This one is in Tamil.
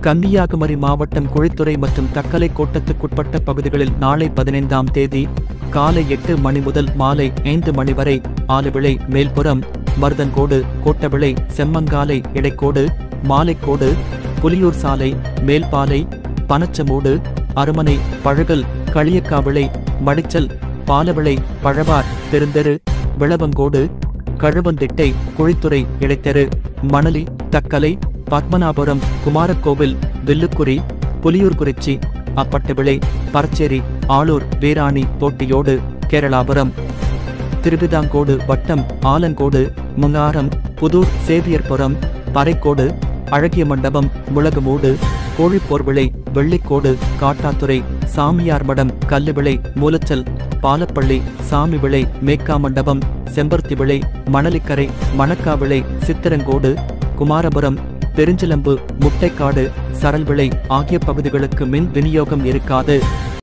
கன்னியாகுமரி மாவட்டம் குழித்துறை மற்றும் தக்கலை கோட்டத்துக்குட்பட்ட பகுதிகளில் நாளை பதினைந்தாம் தேதி காலை எட்டு மணி முதல் மாலை ஐந்து மணி வரை ஆலுவிளை மேல்புறம் மருதன்கோடு கோட்டவிளை செம்மங்காலை இடைக்கோடு மாலைக்கோடு புலியூர் சாலை மேல்பாலை பனச்சமூடு அருமனை பழகல் களியக்காவிளை மடிச்சல் பாலவிளை பழவார் பெருந்தெரு விளவங்கோடு கழுவந்திட்டை குழித்துறை இடைத்தெரு மணலி தக்கலை பத்மநாபுரம் குமாரக்கோவில் வில்லுக்குறி புலியூர்குறிச்சி அப்பட்டவிளை பரச்சேரி ஆளூர் வீராணி போட்டியோடு கேரளாபுரம் திருவிதாங்கோடு வட்டம் ஆலங்கோடு முங்காரம் புதூர் சேவியர்புரம் பறைக்கோடு அழகிய மண்டபம் முளகுமூடு கோழிப்போர்விளை வெள்ளிக்கோடு காட்டாத்துறை சாமியார் மடம் கல்லுவிளை மூலச்சல் பாலப்பள்ளி சாமி விளை மேக்கா மண்டபம் செம்பருத்தி விளை மணலிக்கரை மணக்காவிளை சித்திரங்கோடு குமாரபுரம் பெருஞ்சிலம்பு முட்டைக்காடு சரல்விளை ஆகிய பகுதிகளுக்கு மின் விநியோகம் இருக்காது